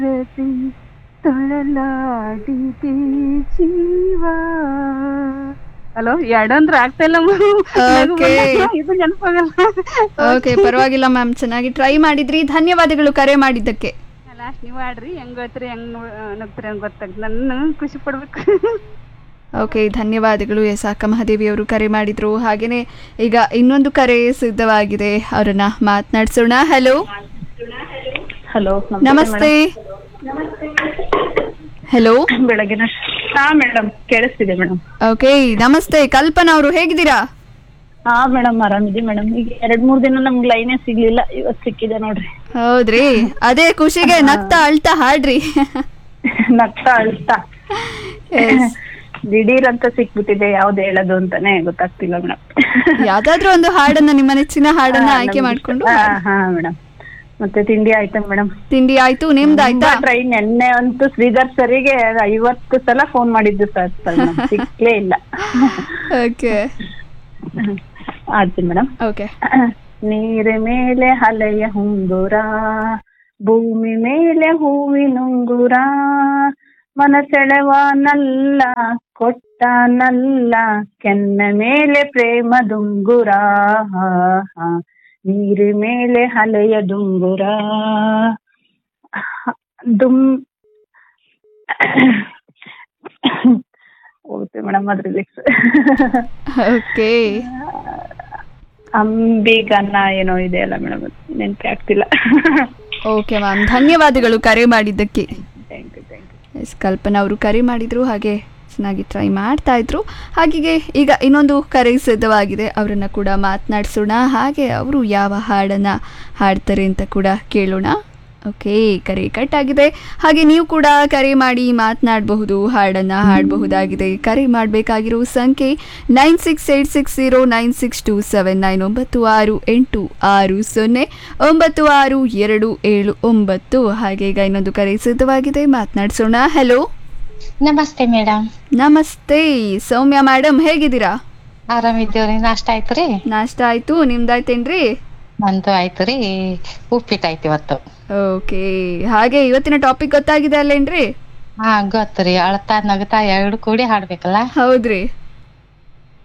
ಪ್ರತಿ ತೊಳಲಾಡಿದೆ ಜೀವ ಹಲೋ ಎರಡಂದ್ರೆ ಆಗ್ತಾ ಇಲ್ಲ Okay. ಇದು ನೆನಪಾಗಲ್ಲ ಓಕೆ ಪರವಾಗಿಲ್ಲ ಮ್ಯಾಮ್ ಚೆನ್ನಾಗಿ ಟ್ರೈ ಮಾಡಿದ್ರಿ ಧನ್ಯವಾದಗಳು ಕರೆ ಮಾಡಿದ್ದಕ್ಕೆ ಲಾಸ್ಟ್ ನೀವು ಆಡ್ರಿ ಹೆಂಗ್ ಹೋಯ್ತ್ರಿ ಹೆಂಗ್ ನಗ್ತೀರಿ ಹಂಗ್ ಗೊತ್ತಾಗ್ತದೆ ನನ್ನ ಖುಷಿ ಪಡ್ಬೇಕು ಓಕೆ ಧನ್ಯವಾದಗಳು ಎಸ್ ಅಕ್ಕ ಮಹಾದೇವಿ ಅವರು ಕರೆ ಮಾಡಿದ್ರು ಹಾಗೇನೆ ಈಗ ಇನ್ನೊಂದು ಕರೆ ಸಿದ್ಧವಾಗಿದೆ ಅವರನ್ನ ಮಾತನಾಡ್ಸೋಣ ಹಲೋ ಹಲೋ ನಮಸ್ತೆ ಹಲೋ ಬೆಳಗಿನ ಹಾ ಮೇಡಮ್ ಕೇಳಿಸ್ತಿದೆ ಮೇಡಮ್ ಓಕೆ ನಮಸ್ತೆ ಕಲ್ಪನಾ ಅವರು ಹೇಗಿದ್ದೀರಾ ಹಾ ಮೇಡಮ್ ಆರಾಮಿದೆ ಮೇಡಮ್ ಈಗ ಎರಡ್ ಮೂರ್ ದಿನ ನಮ್ಗೆ ಲೈನೇ ಸಿಗ್ಲಿಲ್ಲ ಇವತ್ ಸಿಕ್ಕಿದೆ ನೋಡ್ರಿ ಹೌದ್ರಿ ಅದೇ ಖುಷಿಗೆ ನಗ್ತಾ ಅಳ್ತಾ ಹಾಡ್ರಿ ನಗ್ತಾ ಅಳ್ತಾ Yes. ದಿಢೀರ್ ಅಂತ ಸಿಕ್ಬಿಟ್ಟಿದೆ ಯಾವ್ದು ಹೇಳೋದು ಅಂತಾನೆ ಗೊತ್ತಾಗ್ತಿಲ್ಲ ಮೇಡಮ್ ಯಾವ್ದಾದ್ರು ಒಂದು ಹಾಡನ್ನ ನಿಮ್ಮ ನೆಚ್ಚಿನ ಹಾಡನ್ನ ಆಯ್ಕೆ ಮಾಡ್ಕೊಂಡು ಹಾ ಹಾ ಮೇಡಮ್ ಮತ್ತೆ ತಿಂಡಿ ಆಯ್ತಾ ಮೇಡಮ್ ತಿಂಡಿ ಆಯ್ತು ನಿಮ್ದಾಯ್ತಾ ಟ್ರೈ ನೆನ್ನೆ ಅಂತೂ ಶ್ರೀಧರ್ ಸರಿಗೆ ಐವತ್ತು ಸಲ ಫೋನ್ ಮಾಡಿದ್ದು ಸರ್ ಸಿಕ್ಲೇ ಇಲ್ಲ ಓಕೆ ಆಯ್ತು ಮೇಡಮ್ ಓಕೆ ನೀರ ಮೇಲೆ ಹಲೆಯ ಹುಂಗುರ ಭೂಮಿ ಮೇಲೆ ಹೂವಿನುಂಗುರ ಮನಸೆಳೆವನಲ್ಲ ಕೊಟ್ಟನಲ್ಲ ಕೆನ್ನ ಮೇಲೆ ಪ್ರೇಮ ದುಂಗುರ ನೀರ ಮೇಲೆ ಹಲೆಯ ದುಂಗುರ ದುಮ್ ಹೋಗುತ್ತೆ ಮೇಡಮ್ ಅದ್ರ ಲಿಕ್ಸ್ ಓಕೆ ಅಂಬಿಗನ್ನ ಏನೋ ಇದೆ ಅಲ್ಲ ಮೇಡಮ್ ನೆನಪೆ ಆಗ್ತಿಲ್ಲ ಓಕೆ ಮ್ಯಾಮ್ ಧನ್ಯವಾದಗಳು ಕರೆ ಮಾಡಿದ್ದಕ್ಕೆ thank you thank you yes Kalpana ಅವರು ಕರೆ ಮಾಡಿದ್ರು ಹಾಗೆ ಚೆನ್ನಾಗಿ ಟ್ರೈ ಮಾಡ್ತಾ ಇದ್ರು ಹಾಗೆ ಈಗ ಇನ್ನೊಂದು ಕರೆ ಸಿದ್ಧವಾಗಿದೆ ಅವರನ್ನ ಕೂಡ ಮಾತನಾಡಿಸೋಣ ಹಾಗೆ ಅವರು ಯಾವ ಹಾಡನ್ನ ಹಾಡ್ತಾರೆ ಅಂತ ಕೂಡ ಕೇಳೋಣ ಓಕೆ ಕರೆ ಕಟ್ ಆಗಿದೆ ಹಾಗೆ ನೀವು ಕೂಡ ಕರೆ ಮಾಡಿ ಮಾತನಾಡಬಹುದು ಹಾಡನ್ನು ಹಾಡಬಹುದಾಗಿದೆ ಕರೆ ಮಾಡಬೇಕಾಗಿರೋ ಸಂಖ್ಯೆ nine six eight six zero nine six two seven nine ಒಂಬತ್ತು ಆರು ಎಂಟು ಆರು ಸೊನ್ನೆ ಒಂಬತ್ತು ಆರು ಎರಡು ಏಳು ಒಂಬತ್ತು ಹಾಗೆ ಈಗ ಇನ್ನೊಂದು ಕರೆ ಸಿದ್ಧವಾಗಿದೆ ಮಾತನಾಡಿಸೋಣ ಹಲೋ ನಮಸ್ತೆ ಮೇಡಮ್ ನಮಸ್ತೆ ಸೌಮ್ಯ ಮೇಡಮ್ ಹೇಗಿದ್ದೀರಾ ಆರಾಮಿದ್ದೇವ್ರಿ ನಾಷ್ಟ ಆಯ್ತು ರೀ ನಾಷ್ಟ ಆಯ್ತು ನಿಮ್ದಾಯ್ತೇನ್ರಿ ನಂದು ಆಯ್ತು ರೀ ಉಪ್ಪಿಟ್ಟು ಆಯ್ತು ಇವತ್ತು ಓಕೆ ಹಾಗೆ ಇವತ್ತಿನ ಟಾಪಿಕ್ ಗೊತ್ತಾಗಿದೆ ಅಲ್ಲೇನ್ರಿ ಹಾ ಗೊತ್ತು ರೀ ಅಳ್ತಾ ನಗ್ತಾ ಎರಡು ಕೂಡಿ ಹಾಡ್ಬೇಕಲ್ಲ ಹೌದ್ರಿ